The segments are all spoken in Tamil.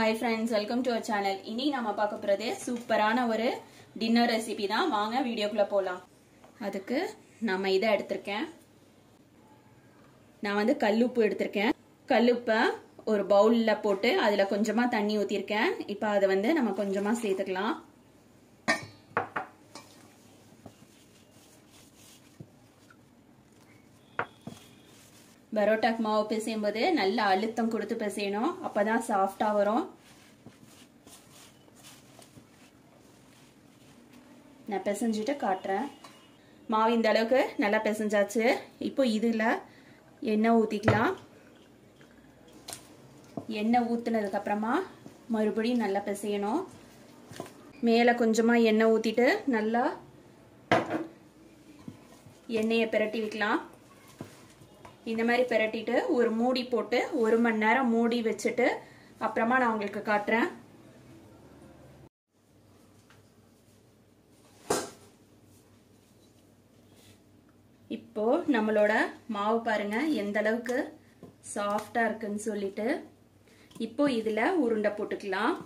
hi friends welcome to our channel இனி நம்ம பார்க்க போகிறது சூப்பரான ஒரு டின்னர் ரெசிபி தான் வாங்க வீடியோக்குள்ளே போகலாம் அதுக்கு நம்ம இதை எடுத்திருக்கேன் நான் வந்து கல்லுப்பு எடுத்திருக்கேன் கல்லுப்பை ஒரு பவுலில் போட்டு அதில் கொஞ்சமாக தண்ணி ஊற்றிருக்கேன் இப்போ அதை வந்து நம்ம கொஞ்சமாக சேர்த்துக்கலாம் பரோட்டாக்கு மாவு பிசையும் போது நல்ல அழுத்தம் கொடுத்து பிசையணும் அப்பதான் சாஃப்டா வரும் நான் பிசைஞ்சிட்டு காட்டுறேன் மாவு இந்த அளவுக்கு நல்லா பிசைஞ்சாச்சு இப்போ இதில் எண்ணெய் ஊற்றிக்கலாம் எண்ணெய் ஊற்றுனதுக்கு அப்புறமா மறுபடியும் நல்லா பிசையணும் மேலே கொஞ்சமாக எண்ணெய் ஊற்றிட்டு நல்லா எண்ணெயை பிரட்டி வைக்கலாம் இந்த மாதிரி பிரட்டிட்டு ஒரு மூடி போட்டு ஒரு மணி நேரம் மூடி வச்சுட்டு அப்புறமா நான் உங்களுக்கு காட்டுறேன் இப்போ நம்மளோட மாவு பாருங்க எந்த அளவுக்கு சாஃப்டா இருக்குன்னு சொல்லிட்டு இப்போ இதுல உருண்டை போட்டுக்கலாம்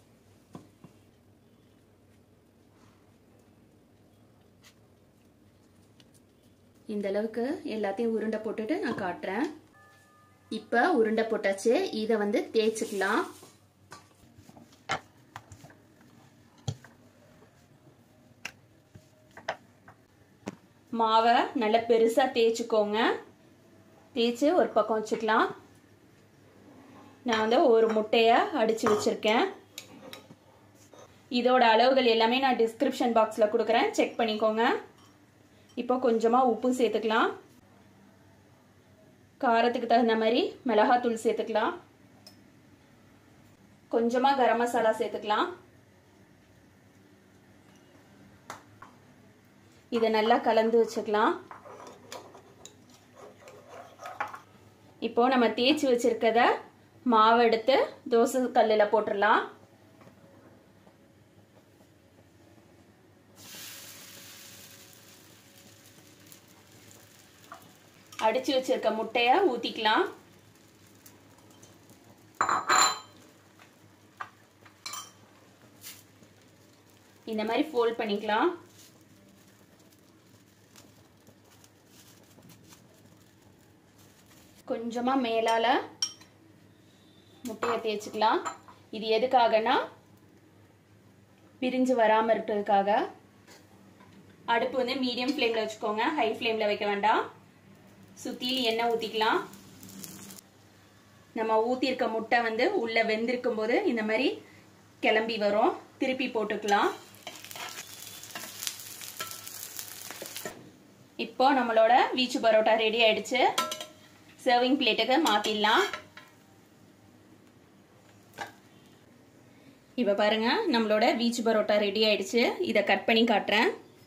இந்த அளவுக்கு எல்லாத்தையும் உருண்டை போட்டுட்டு நான் காட்டுறேன் இப்போ உருண்டை போட்டாச்சு இதை வந்து தேய்ச்சிக்கலாம் மாவை நல்லா பெருசா தேய்ச்சிக்கோங்க தேய்ச்சி ஒரு பக்கம் வச்சுக்கலாம் நான் வந்து ஒரு முட்டையை அடிச்சு வச்சிருக்கேன் இதோட அளவுகள் எல்லாமே நான் டிஸ்கிரிப்ஷன் பாக்ஸில் கொடுக்குறேன் செக் பண்ணிக்கோங்க இப்போ கொஞ்சமாக உப்பு சேர்த்துக்கலாம் காரத்துக்கு தகுந்த மாதிரி மிளகாத்தூள் சேர்த்துக்கலாம் கொஞ்சமாக கரம் மசாலா சேர்த்துக்கலாம் இதை நல்லா கலந்து வச்சுக்கலாம் இப்போ நம்ம தேய்ச்சி வச்சிருக்கத மாவு எடுத்து தோசை கல்லில் போட்டுடலாம் அடிச்சு வச்சிருக்க முட்டைய ஊத்திக்கலாம் இந்த மாதிரி ஃபோல்ட் பண்ணிக்கலாம் கொஞ்சமா மேலால முட்டையை தேய்ச்சிக்கலாம் இது எதுக்காகனா பிரிஞ்சு வராம இருக்கிறதுக்காக அடுப்பு வந்து மீடியம் ஃப்ளேம்ல வச்சுக்கோங்க ஹை ஃப்ளேம்ல வைக்க வேண்டாம் சுத்தியில் எண்ணெய் ஊற்றிக்கலாம் நம்ம ஊற்றிருக்க முட்டை வந்து உள்ளே வெந்திருக்கும் போது இந்த மாதிரி கிளம்பி வரும் திருப்பி போட்டுக்கலாம் இப்போ நம்மளோட வீச்சு பரோட்டா ரெடி ஆயிடுச்சு சர்விங் பிளேட்டுக்கு மாற்றிடலாம் இப்போ பாருங்க நம்மளோட வீச்சு பரோட்டா ரெடி ஆயிடுச்சு இதை கட் பண்ணி காட்டுறேன்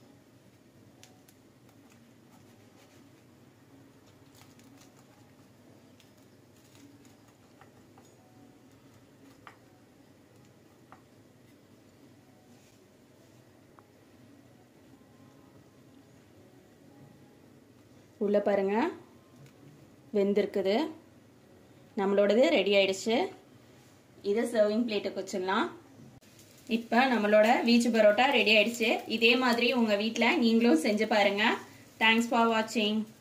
உள்ளே பாருங்க வெந்திருக்குது நம்மளோடது ரெடி ஆயிடுச்சு இதை சர்விங் பிளேட்டுக்கு வச்சிடலாம் இப்போ நம்மளோட வீச்சு பரோட்டா ரெடி ஆயிடுச்சு இதே மாதிரி உங்கள் வீட்டில் நீங்களும் செஞ்சு பாருங்கள் தேங்க்ஸ் ஃபார் வாட்சிங்